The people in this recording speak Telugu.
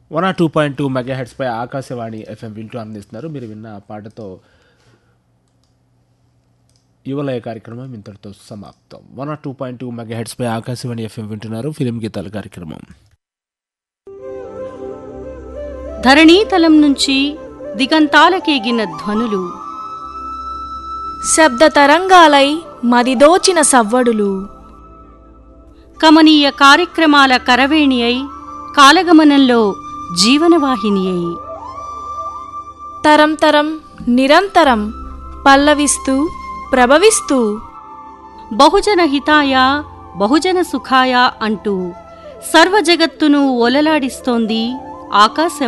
one R two point two mega హెడ్స్పై ఆకాశవాణి ఎఫ్ఎం వింటూ అందిస్తున్నారు మీరు విన్న ఆ పాటతో యువలయ కార్యక్రమం ఇంతటితో సమాప్తం one R two point two mega హెడ్స్పై ఆకాశవాణి ఎఫ్ఎం వింటున్నారు ఫిలిం గీతాల కార్యక్రమం ధరణీతలం నుంచి దిగంతాలకేగిన ధ్వనులు శబ్ద తరంగాలై మదిదోచిన సవ్వడులు కమనీయ కార్యక్రమాల కరవేణి అయి కాలగమనంలో జీవనవాహిని అయి తరం తరం నిరంతరం పల్లవిస్తూ ప్రభవిస్తూ బహుజన హితాయ బహుజన సుఖాయ అంటూ సర్వ జగత్తును ఒలలాడిస్తోంది ఆకాశ